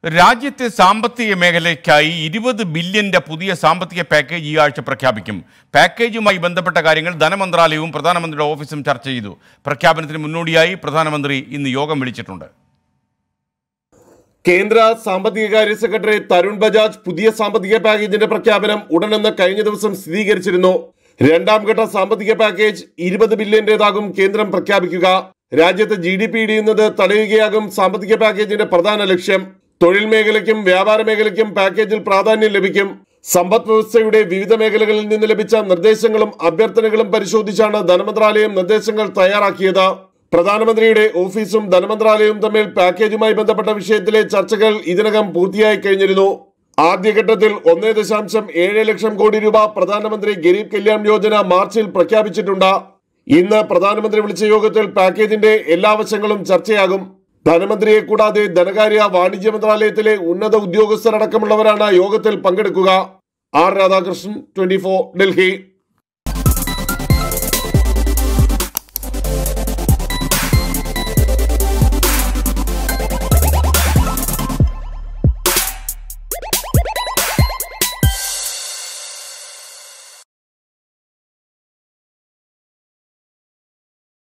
രാജ്യത്തെ സാമ്പത്തിക മേഖലയ്ക്കായി ഇരുപത് ബില്യന്റെ പുതിയ സാമ്പത്തിക പാക്കേജ് ഈ ആഴ്ച പ്രഖ്യാപിക്കും പാക്കേജുമായി ബന്ധപ്പെട്ട കാര്യങ്ങൾ ധനമന്ത്രാലയവും പ്രധാനമന്ത്രിയുടെ ഓഫീസും ചർച്ച ചെയ്തു പ്രഖ്യാപനത്തിന് മുന്നോടിയായി പ്രധാനമന്ത്രി ഇന്ന് യോഗം വിളിച്ചിട്ടുണ്ട് കേന്ദ്ര സാമ്പത്തികകാര്യ സെക്രട്ടറി തരുൺ ബജാജ് പുതിയ സാമ്പത്തിക പാക്കേജിന്റെ പ്രഖ്യാപനം ഉടനെന്ന് കഴിഞ്ഞ ദിവസം സ്ഥിരീകരിച്ചിരുന്നു രണ്ടാം ഘട്ട സാമ്പത്തിക പാക്കേജ് ഇരുപത് ബില്യന്റേതാകും കേന്ദ്രം പ്രഖ്യാപിക്കുക രാജ്യത്ത് ജി ഡി പി ഇടിയുന്നത് തടയുകയാകും സാമ്പത്തിക പാക്കേജിന്റെ പ്രധാന ലക്ഷ്യം തൊഴിൽ മേഖലയ്ക്കും വ്യാപാര മേഖലയ്ക്കും പാക്കേജിൽ പ്രാധാന്യം ലഭിക്കും സമ്പദ് വ്യവസ്ഥയുടെ വിവിധ മേഖലകളിൽ നിന്ന് ലഭിച്ച നിർദ്ദേശങ്ങളും അഭ്യർത്ഥനകളും പരിശോധിച്ചാണ് ധനമന്ത്രാലയം നിർദ്ദേശങ്ങൾ തയ്യാറാക്കിയത് പ്രധാനമന്ത്രിയുടെ ഓഫീസും ധനമന്ത്രാലയവും തമ്മിൽ പാക്കേജുമായി ബന്ധപ്പെട്ട വിഷയത്തിലെ ചർച്ചകൾ ഇതിനകം പൂർത്തിയായി കഴിഞ്ഞിരുന്നു ആദ്യഘട്ടത്തിൽ ഒന്നേ ദശാംശം ഏഴ് ലക്ഷം കോടി രൂപ പ്രധാനമന്ത്രി ഗരീബ് കല്യാൺ യോജന മാർച്ചിൽ പ്രഖ്യാപിച്ചിട്ടുണ്ട് ഇന്ന് പ്രധാനമന്ത്രി വിളിച്ച യോഗത്തിൽ പാക്കേജിന്റെ എല്ലാ വശങ്ങളും ചർച്ചയാകും ധനമന്ത്രിയെ കൂടാതെ ധനകാര്യ വാണിജ്യ മന്ത്രാലയത്തിലെ ഉന്നത ഉദ്യോഗസ്ഥരടക്കമുള്ളവരാണ് യോഗത്തിൽ പങ്കെടുക്കുക ആർ രാധാകൃഷ്ണൻ ട്വന്റി ഡൽഹി